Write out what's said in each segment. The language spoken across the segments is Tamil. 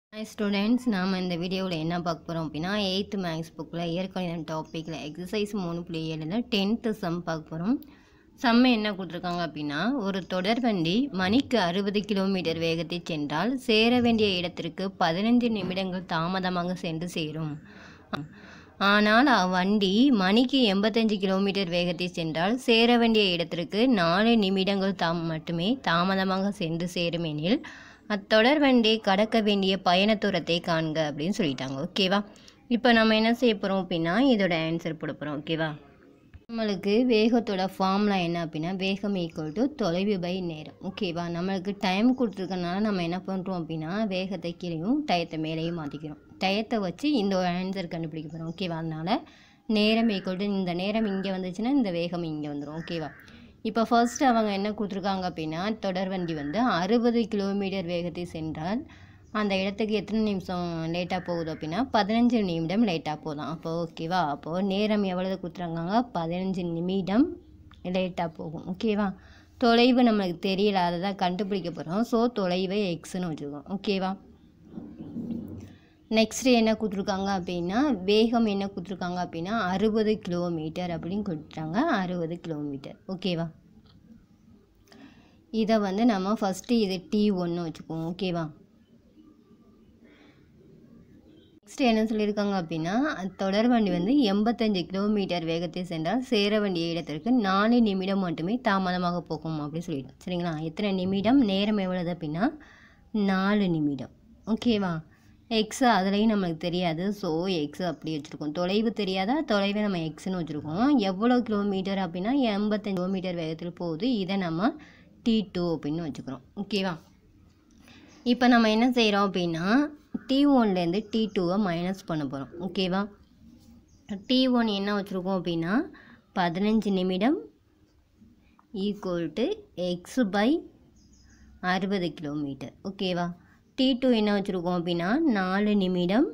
ஹாய் ஸ்டூடெண்ட்ஸ் நாம் இந்த வீடியோவில் என்ன பார்க்க போகிறோம் அப்படின்னா எயித்து மேக்ஸ் புக்கில் இயற்கணிதம் டாப்பிக்கில் எக்ஸசைஸ் மூணு புள்ளி ஏழில் டென்த்து சம் பார்க்க போகிறோம் சம்ம என்ன கொடுத்துருக்காங்க அப்படின்னா ஒரு தொடர்வண்டி மணிக்கு அறுபது கிலோமீட்டர் வேகத்தில் சென்றால் சேர வேண்டிய இடத்திற்கு பதினஞ்சு நிமிடங்கள் தாமதமாக சென்று சேரும் ஆனால் அவ்வண்டி மணிக்கு எண்பத்தஞ்சு கிலோமீட்டர் வேகத்தில் சென்றால் சேர வேண்டிய இடத்திற்கு நாலு நிமிடங்கள் தாம் மட்டுமே தாமதமாக சென்று சேரும் எனில் அத்தொடர் வண்டி கடக்க வேண்டிய பயண தூரத்தை காண்க அப்படின்னு சொல்லிட்டாங்க ஓகேவா இப்போ நம்ம என்ன செய்ய போகிறோம் அப்படின்னா இதோட ஆன்சர் போட போகிறோம் ஓகேவா நம்மளுக்கு வேகத்தோட ஃபார்முலா என்ன அப்படின்னா வேகம் ஈக்குவல் டு தொலைவு பை நேரம் ஓகேவா நம்மளுக்கு டைம் கொடுத்துருக்கனால நம்ம என்ன பண்ணுறோம் அப்படின்னா வேகத்தை கீழேயும் டயத்தை மேலேயும் மாற்றிக்கிறோம் டயத்தை வச்சு இந்த ஒரு ஆன்சர் கண்டுபிடிக்க போகிறோம் ஓகேவா அதனால் நேரம் ஈக்குவல் டு இந்த நேரம் இங்கே வந்துச்சுன்னா இந்த வேகம் இங்கே வந்துடும் ஓகேவா இப்போ ஃபர்ஸ்ட் அவங்க என்ன கொடுத்துருக்காங்க அப்படின்னா தொடர்வண்டி வந்து அறுபது கிலோமீட்டர் வேகத்தில் சென்றால் அந்த இடத்துக்கு எத்தனை நிமிஷம் லேட்டாக போகுது அப்படின்னா பதினஞ்சு நிமிடம் லேட்டாக போதும் அப்போ ஓகேவா அப்போது நேரம் எவ்வளவு கொடுத்துருக்காங்க பதினஞ்சு நிமிடம் லேட்டாக போகும் ஓகேவா தொலைவு நம்மளுக்கு தெரியல அதை தான் கண்டுபிடிக்க போகிறோம் ஸோ தொலைவை எக்ஸ்னு வச்சுருக்கோம் ஓகேவா நெக்ஸ்ட்டு என்ன கொடுத்துருக்காங்க அப்படின்னா வேகம் என்ன கொடுத்துருக்காங்க அப்படின்னா அறுபது கிலோமீட்டர் அப்படின்னு கொடுத்துட்டாங்க அறுபது கிலோமீட்டர் ஓகேவா இதை வந்து நம்ம ஃபஸ்ட்டு இது டி ஒன்று வச்சுக்குவோம் ஓகேவா நெக்ஸ்ட் என்ன சொல்லியிருக்காங்க அப்படின்னா தொடர்வண்டி வந்து எண்பத்தஞ்சு கிலோமீட்டர் வேகத்தில் சென்றால் சேர வேண்டிய இடத்திற்கு நாலு நிமிடம் மட்டுமே தாமதமாக போகும் அப்படின்னு சொல்லிட்டோம் சரிங்களா எத்தனை நிமிடம் நேரம் எவ்வளவு அப்படின்னா நாலு நிமிடம் ஓகேவா எக்ஸ் அதுலேயும் நம்மளுக்கு தெரியாது ஸோ எக்ஸ் அப்படி வச்சுருக்கோம் தொலைவு தெரியாதா தொலைவை நம்ம எக்ஸ்னு வச்சுருக்கோம் எவ்வளோ கிலோமீட்டர் அப்படின்னா எண்பத்தஞ்சு கிலோமீட்டர் வேகத்தில் போகுது இதை நம்ம டி டூ அப்படின்னு வச்சுக்கிறோம் ஓகேவா இப்போ நம்ம என்ன செய்கிறோம் அப்படின்னா டி ஒன்லேருந்து டி டூவை மைனஸ் பண்ண போகிறோம் ஓகேவா டி ஒன் என்ன வச்சுருக்கோம் அப்படின்னா பதினஞ்சு நிமிடம் ஈக்குவல் டு எக்ஸ் பை அறுபது கிலோமீட்டர் ஓகேவா டி டூ என்ன வச்சுருக்கோம் அப்படின்னா நாலு நிமிடம்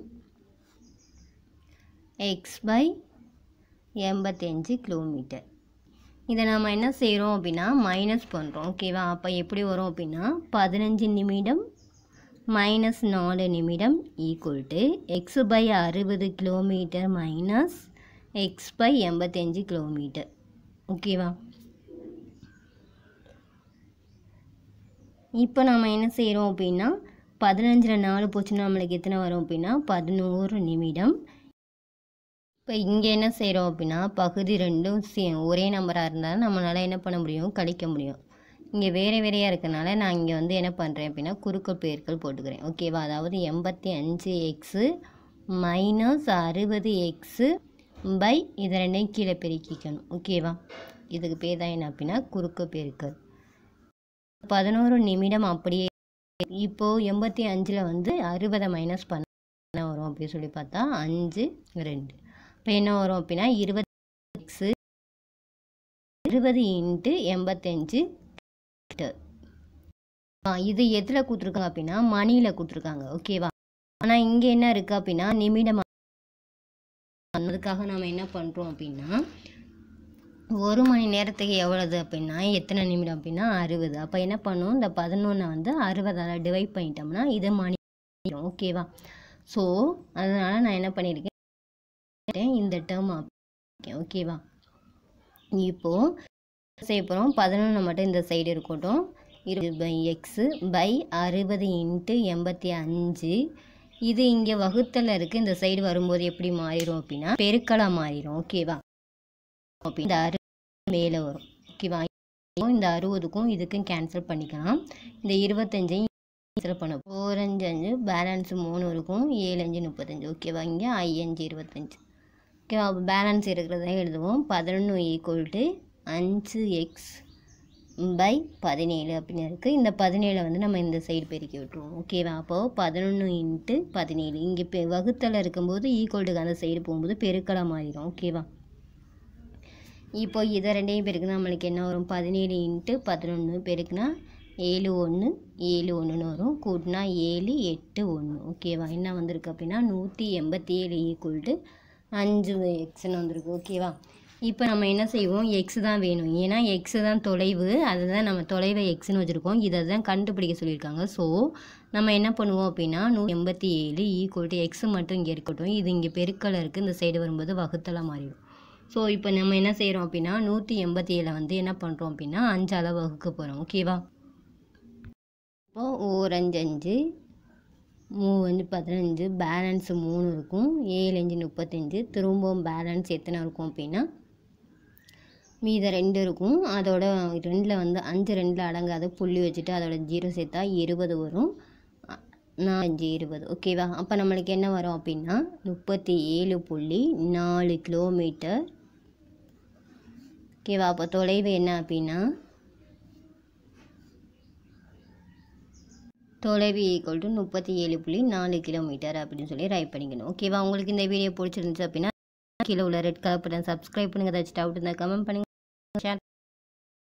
எக்ஸ் பை எண்பத்தஞ்சு கிலோமீட்டர் இதை நம்ம என்ன செய்கிறோம் அப்படின்னா மைனஸ் பண்ணுறோம் ஓகேவா அப்போ எப்படி வரும் அப்படின்னா பதினஞ்சு நிமிடம் மைனஸ் நாலு நிமிடம் ஈக்குவல் டு எக்ஸ் பை அறுபது கிலோமீட்டர் மைனஸ் எக்ஸ் பை எண்பத்தஞ்சு கிலோமீட்டர் ஓகேவா இப்போ நம்ம என்ன செய்கிறோம் அப்படின்னா பதினஞ்சில் நாலு போச்சுன்னா நம்மளுக்கு எத்தனை வரும் அப்படின்னா பதினோரு நிமிடம் இப்போ இங்கே என்ன செய்கிறோம் அப்படின்னா பகுதி ரெண்டும் சே ஒரே நம்பராக இருந்தால் நம்மளால் என்ன பண்ண முடியும் கழிக்க முடியும் இங்கே வேறு வேறையாக இருக்கனால நான் இங்கே வந்து என்ன பண்ணுறேன் அப்படின்னா குறுக்கு பெயர்கள் போட்டுக்கிறேன் ஓகேவா அதாவது எண்பத்தி அஞ்சு எக்ஸு மைனஸ் அறுபது எக்ஸு பை இதை ரெண்டையும் கீழே பெருக்கிக்கணும் ஓகேவா இதுக்கு பேர் தான் என்ன அப்படின்னா குறுக்கு பெருக்கல் பதினோரு நிமிடம் அப்படியே இப்போது எண்பத்தி அஞ்சில் வந்து அறுபதை மைனஸ் பண்ண வரும் அப்படின்னு சொல்லி பார்த்தா அஞ்சு ரெண்டு இப்போ என்ன வரும் அப்படின்னா இருபது எக்ஸு இருபது இன்ட்டு எண்பத்தஞ்சு இது எதில் கொடுத்துருக்காங்க அப்படின்னா மணியில் கொடுத்துருக்காங்க ஓகேவா ஆனால் இங்கே என்ன இருக்குது அப்படின்னா நிமிடம் அதுக்காக நம்ம என்ன பண்ணுறோம் அப்படின்னா ஒரு மணி நேரத்துக்கு எவ்வளவு அப்படின்னா எத்தனை நிமிடம் அப்படின்னா அறுபது அப்போ என்ன பண்ணும் இந்த பதினொன்றை வந்து அறுபதால் டிவைட் பண்ணிட்டோம்னா இது மணி ஓகேவா ஸோ அதனால் நான் என்ன பண்ணியிருக்கேன் இந்த டேர்ம் ஓகேவா இப்போது செய்ய போகிறோம் பதினொன்று மட்டும் இந்த சைடு இருக்கட்டும் இருபது பை எக்ஸு பை அறுபது இன்ட்டு எண்பத்தி அஞ்சு இது இங்கே வகுத்தலில் இருக்குது இந்த சைடு வரும்போது எப்படி மாறிடும் அப்படின்னா பெருக்கலாக மாறிடும் ஓகேவா இந்த அறுபது மேலே வரும் ஓகேவா இந்த அறுபதுக்கும் இதுக்கும் கேன்சல் பண்ணிக்கலாம் இந்த இருபத்தஞ்சையும் கேன்சல் பண்ண ஃபோர் அஞ்சு அஞ்சு பேலன்ஸ் மூணு இருக்கும் ஏழு அஞ்சு முப்பத்தஞ்சு ஓகேவா இங்கே ஐயஞ்சு இருபத்தஞ்சு ஓகேவா பேலன்ஸ் இருக்கிறத எழுதுவோம் பதினொன்று ஈக்குவல் டு அஞ்சு எக்ஸ் பை பதினேழு அப்படின்னு இருக்குது இந்த பதினேழை வந்து நம்ம இந்த சைடு பெருக்கி விட்டுருவோம் ஓகேவா அப்போது பதினொன்று இன்ட்டு பதினேழு இங்கே பெ வகுத்தலில் இருக்கும்போது ஈக்குவல்ட்டுக்கு அந்த சைடு போகும்போது பெருக்கலாக மாறிடும் ஓகேவா இப்போ இதை ரெண்டையும் பெருக்குனா நம்மளுக்கு என்ன வரும் பதினேழு இன்ட்டு பதினொன்று பெருக்குனா ஏழு ஒன்று ஏழு ஒன்றுன்னு வரும் கூட்டினா ஏழு எட்டு ஒன்று ஓகேவா என்ன வந்திருக்கு அப்படின்னா நூற்றி எண்பத்தி ஏழு ஈக்குவல் டு அஞ்சு எக்ஸ்னு வந்திருக்கு ஓகேவா இப்போ நம்ம என்ன செய்வோம் எக்ஸ் தான் வேணும் ஏன்னா எக்ஸ் தான் தொலைவு அதுதான் நம்ம தொலைவை எக்ஸ்னு வச்சுருக்கோம் இதை தான் கண்டுபிடிக்க சொல்லியிருக்காங்க ஸோ நம்ம என்ன பண்ணுவோம் அப்படின்னா நூ எண்பத்தி ஏழு ஈக்குவல் டு எக்ஸ் மட்டும் இங்கே இருக்கட்டும் இது இங்கே பெருக்கல் இருக்குது இந்த சைடு வரும்போது வகுத்தலாக மாறிடும் ஸோ இப்போ நம்ம என்ன செய்கிறோம் அப்படின்னா நூற்றி எண்பத்தி ஏழை வந்து என்ன பண்ணுறோம் அப்படின்னா அஞ்சால் வகுக்க போகிறோம் ஓகேவா இப்போ ஓர் அஞ்சு அஞ்சு மூ வந்து பதினஞ்சு பேலன்ஸ் மூணு இருக்கும் ஏழு அஞ்சு முப்பத்தஞ்சு திரும்பவும் பேலன்ஸ் எத்தனை இருக்கும் அப்படின்னா மீத ரெண்டு இருக்கும் அதோட ரெண்டில் வந்து அஞ்சு ரெண்டில் அடங்காது புள்ளி வச்சுட்டு அதோட ஜீரோ சேர்த்தா இருபது வரும் அ- நாலஞ்சு இருபது ஓகேவா அப்போ நம்மளுக்கு என்ன வரும் அப்படின்னா முப்பத்தி ஏழு புள்ளி நாலு கிலோமீட்டர் ஓகேவா அப்போ தொலைவு என்ன அப்படின்னா தொலைவு ஈக்குவல் டு முப்பத்தி ஏழு புள்ளி நாலு கிலோமீட்டர் அப்படின்னு சொல்லி ரைட் பண்ணிக்கணும் ஓகேவா உங்களுக்கு இந்த வீடியோ பிடிச்சிருந்துச்சு அப்படின்னா கீழே உள்ள ரெட் கலர் பட்டன் சப்ஸ்கிரைப் பண்ணுங்க ஏதாச்சும் டவுட் இருந்தால் கமெண்ட் பண்ணுங்க ஷேர்